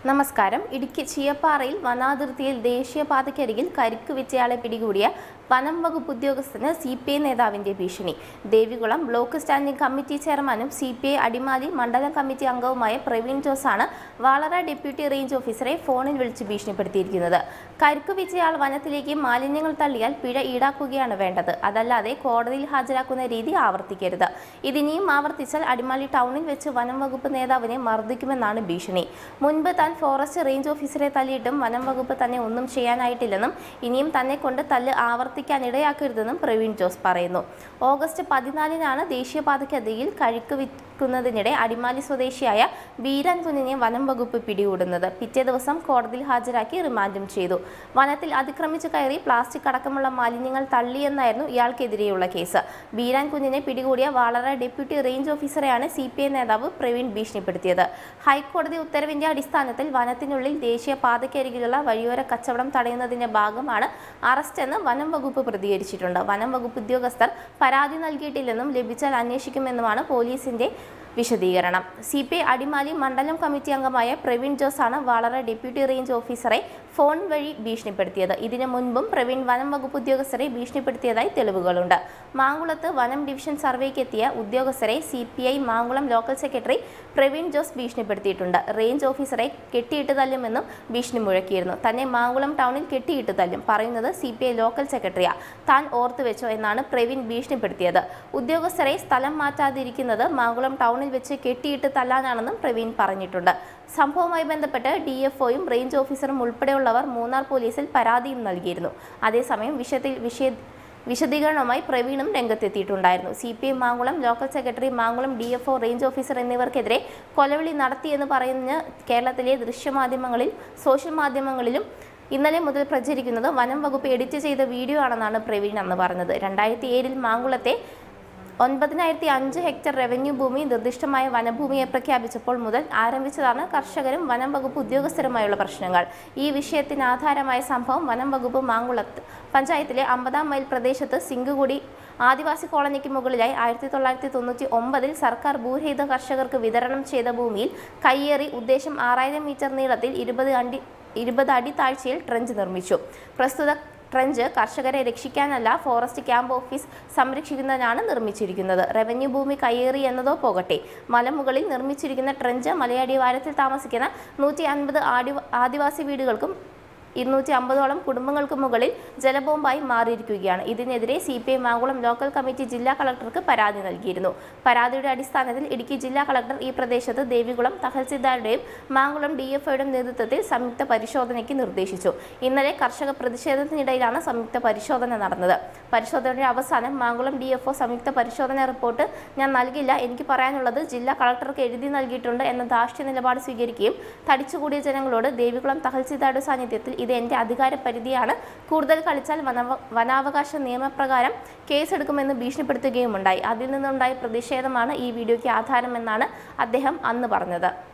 നമസ്കാരം ഇടുക്കി ചീയപ്പാറയിൽ വനാതിർത്തിയിൽ ദേശീയപാതയ്ക്കരികിൽ കരിക്ക് വിറ്റയാളെ പിടികൂടിയ വനം വകുപ്പ് ഉദ്യോഗസ്ഥന് സി പി ഐ നേതാവിന്റെ ഭീഷണി ദേവികുളം ബ്ലോക്ക് സ്റ്റാൻഡിംഗ് കമ്മിറ്റി ചെയർമാനും സി പി ഐ അടിമാലി മണ്ഡലം കമ്മിറ്റി അംഗവുമായ പ്രവീൺ ജോസാണ് വാളറ ഡെപ്യൂട്ടി റേഞ്ച് ഓഫീസറെ ഫോണിൽ വിളിച്ച് ഭീഷണിപ്പെടുത്തിയിരിക്കുന്നത് കരിക്ക് വിറ്റയാൾ വനത്തിലേക്ക് മാലിന്യങ്ങൾ തള്ളിയാൽ പിഴ ഈടാക്കുകയാണ് വേണ്ടത് അതല്ലാതെ കോടതിയിൽ ഹാജരാക്കുന്ന രീതി ആവർത്തിക്കരുത് ഇതിനിയും ആവർത്തിച്ചാൽ അടിമാലി ടൗണിൽ വെച്ച് വനം വകുപ്പ് നേതാവിനെ മർദ്ദിക്കുമെന്നാണ് ഭീഷണി മുൻപ് താൻ ഫോറസ്റ്റ് റേഞ്ച് ഓഫീസറെ തല്ലിയിട്ടും വനം വകുപ്പ് തന്നെ ഒന്നും ചെയ്യാനായിട്ടില്ലെന്നും ഇനിയും തന്നെ കൊണ്ട് തല്ല് ആവർത്തിക്കാൻ ഇടയാക്കരുതെന്നും പ്രവീൺ ജോസ് പറയുന്നു ഓഗസ്റ്റ് പതിനാലിനാണ് ദേശീയപാതയ്ക്കതിയിൽ കഴിക്ക് വിൽക്കുന്നതിനിടെ അടിമാലി സ്വദേശിയായ വീരൻ കുഞ്ഞിനെ വനം വകുപ്പ് പിടികൂടുന്നത് പിറ്റേ ദിവസം കോടതിയിൽ ഹാജരാക്കി റിമാൻഡും ചെയ്തു വനത്തിൽ അതിക്രമിച്ചു കയറി പ്ലാസ്റ്റിക് അടക്കമുള്ള മാലിന്യങ്ങൾ തള്ളിയെന്നായിരുന്നു ഇയാൾക്കെതിരെയുള്ള കേസ് വീരാൻ കുഞ്ഞിനെ പിടികൂടിയ വാളറ ഡെപ്യൂട്ടി റേഞ്ച് ഓഫീസറെയാണ് സി പി ഐ നേതാവ് പ്രവീൺ ഭീഷണിപ്പെടുത്തിയത് ഹൈക്കോടതി ഉത്തരവിന്റെ അടിസ്ഥാനത്തിൽ വനത്തിനുള്ളിൽ ദേശീയ പാതയ്ക്കരികിലുള്ള വഴിയോര കച്ചവടം തടയുന്നതിന്റെ ഭാഗമാണ് അറസ്റ്റെന്ന് വനം വകുപ്പ് പ്രതികരിച്ചിട്ടുണ്ട് വനം വകുപ്പ് ഉദ്യോഗസ്ഥർ പരാതി നൽകിയിട്ടില്ലെന്നും ലഭിച്ചാൽ അന്വേഷിക്കുമെന്നുമാണ് പോലീസിന്റെ വിശദീകരണം സി പി ഐ അടിമാലി മണ്ഡലം കമ്മിറ്റി അംഗമായ പ്രവീൺ ജോസാണ് വാളറ ഡെപ്യൂട്ടി റേഞ്ച് ഓഫീസറെ ഫോൺ വഴി ഭീഷണിപ്പെടുത്തിയത് ഇതിനു മുൻപും പ്രവീൺ വനം വകുപ്പ് ഉദ്യോഗസ്ഥരെ ഭീഷണിപ്പെടുത്തിയതായി തെളിവുകളുണ്ട് മാങ്കുളത്ത് വനം ഡിവിഷൻ സർവേക്ക് എത്തിയ ഉദ്യോഗസ്ഥരെ C P I Mankulam local secretary Praveen Jose ഭീഷണിപ്പെടുത്തിയിട്ടുണ്ട് റേഞ്ച് ഓഫീസറെ കെട്ടിയിട്ട് തല്ലുമെന്നും ഭീഷണി മുഴക്കിയിരുന്നു തന്നെ മാങ്കുളം ടൗണിൽ കെട്ടിയിട്ട് തല്ലും പറയുന്നത് സി പി ഐ ലോക്കൽ സെക്രട്ടറിയാ താൻ ഓർത്തു വെച്ചോ എന്നാണ് പ്രവീൺ ഭീഷണിപ്പെടുത്തിയത് ഉദ്യോഗസ്ഥരെ സ്ഥലം മാറ്റാതിരിക്കുന്നത് മാങ്കുളം ടൗണിൽ വെച്ച് കെട്ടിയിട്ട് തല്ലാനാണെന്നും പ്രവീൺ പറഞ്ഞിട്ടുണ്ട് സംഭവവുമായി ബന്ധപ്പെട്ട് ഡി എഫ് ഒയും റേഞ്ച് ഓഫീസറും ഉൾപ്പെടെയുള്ളവർ മൂന്നാർ പോലീസിൽ പരാതിയും നൽകിയിരുന്നു അതേസമയം വിഷയത്തിൽ വിഷയ വിശദീകരണവുമായി പ്രവീണും രംഗത്തെത്തിയിട്ടുണ്ടായിരുന്നു C P M Mankulam local secretary Mankulam D F O range officer എന്നിവർക്കെതിരെ കൊലവിളി നടത്തിയെന്ന് പറയുന്ന കേരളത്തിലെ ദൃശ്യമാധ്യമങ്ങളിൽ സോഷ്യൽ മാധ്യമങ്ങളിലും ഇന്നലെ മുതൽ പ്രചരിക്കുന്നത് വനം വകുപ്പ് എഡിറ്റ് ചെയ്ത വീഡിയോ ആണെന്നാണ് പ്രവീൺ അന്ന് പറഞ്ഞത് രണ്ടായിരത്തി ഏഴിൽ മാങ്കുളത്തെ ഒൻപതിനായിരത്തി അഞ്ച് ഹെക്ടർ റവന്യൂ ഭൂമി നിർദ്ദിഷ്ടമായ വനഭൂമിയെ പ്രഖ്യാപിച്ചപ്പോൾ മുതൽ ആരംഭിച്ചതാണ് കർഷകരും വനം വകുപ്പ് ഉദ്യോഗസ്ഥരുമായുള്ള പ്രശ്നങ്ങൾ ഈ വിഷയത്തിന് ആധാരമായ സംഭവം വനം വകുപ്പ് മാങ്കുളത്ത് പഞ്ചായത്തിലെ അമ്പതാം മൈൽ പ്രദേശത്ത് സിംഗുകുടി ആദിവാസി കോളനിക്ക് മുകളിലായി ആയിരത്തി തൊള്ളായിരത്തി തൊണ്ണൂറ്റി ഒമ്പതിൽ സർക്കാർ ഭൂരഹിത കർഷകർക്ക് വിതരണം ചെയ്ത ഭൂമിയിൽ കയ്യേറി ഉദ്ദേശം ആറായിരം മീറ്റർ നീളത്തിൽ ഇരുപത് അടി ഇരുപത് അടി താഴ്ചയിൽ ട്രഞ്ച് നിർമ്മിച്ചു പ്രസ്തുത ട്രഞ്ച് കർഷകരെ രക്ഷിക്കാനല്ല ഫോറസ്റ്റ് ക്യാമ്പ് ഓഫീസ് സംരക്ഷിക്കുന്നതിനാണ് നിർമ്മിച്ചിരിക്കുന്നത് റവന്യൂ ഭൂമി കയ്യേറി എന്നതോ പോകട്ടെ മലമുകളിൽ നിർമ്മിച്ചിരിക്കുന്ന ട്രഞ്ച് മലയടിവാരത്തിൽ താമസിക്കുന്ന നൂറ്റി അൻപത് ആദി ആദിവാസി വീടുകൾക്കും ഇരുന്നൂറ്റി അമ്പതോളം കുടുംബങ്ങൾക്ക് മുകളിൽ ജലബോംബായി മാറിയിരിക്കുകയാണ് ഇതിനെതിരെ C P I Mankulam local committee ജില്ലാ കളക്ടർക്ക് പരാതി നൽകിയിരുന്നു പരാതിയുടെ അടിസ്ഥാനത്തിൽ ഇടുക്കി ജില്ലാ കളക്ടർ ഈ പ്രദേശത്ത് ദേവികുളം തഹസിൽദാരുടെയും മാങ്കുളം ഡി എഫ് ഐയുടെ നേതൃത്വത്തിൽ സംയുക്ത പരിശോധനയ്ക്ക് നിർദ്ദേശിച്ചു ഇന്നലെ കർഷക പ്രതിഷേധത്തിനിടയിലാണ് സംയുക്ത പരിശോധന നടന്നത് പരിശോധനയുടെ അവസാനം മാങ്കുളം ഡി എഫ് ഒ സംയുക്ത പരിശോധന റിപ്പോർട്ട് ഞാൻ നൽകില്ല എനിക്ക് പറയാനുള്ളത് ജില്ലാ കളക്ടർക്ക് എഴുതി നൽകിയിട്ടുണ്ട് എന്ന ധാർഷ്ട്യ നിലപാട് സ്വീകരിക്കുകയും തടിച്ചുകൂടിയ ജനങ്ങളോട് ദേവികുളം തഹസിൽദാരുടെ സാന്നിധ്യത്തിൽ ഇത് എൻ്റെ അധികാര പരിധിയാണ് കൂടുതൽ കളിച്ചാൽ വനവ വനാവകാശ നിയമപ്രകാരം കേസെടുക്കുമെന്ന് ഭീഷണിപ്പെടുത്തുകയുമുണ്ടായി അതിൽ നിന്നുണ്ടായ പ്രതിഷേധമാണ് ഈ വീഡിയോയ്ക്ക് ആധാരമെന്നാണ് അദ്ദേഹം അന്ന് പറഞ്ഞത്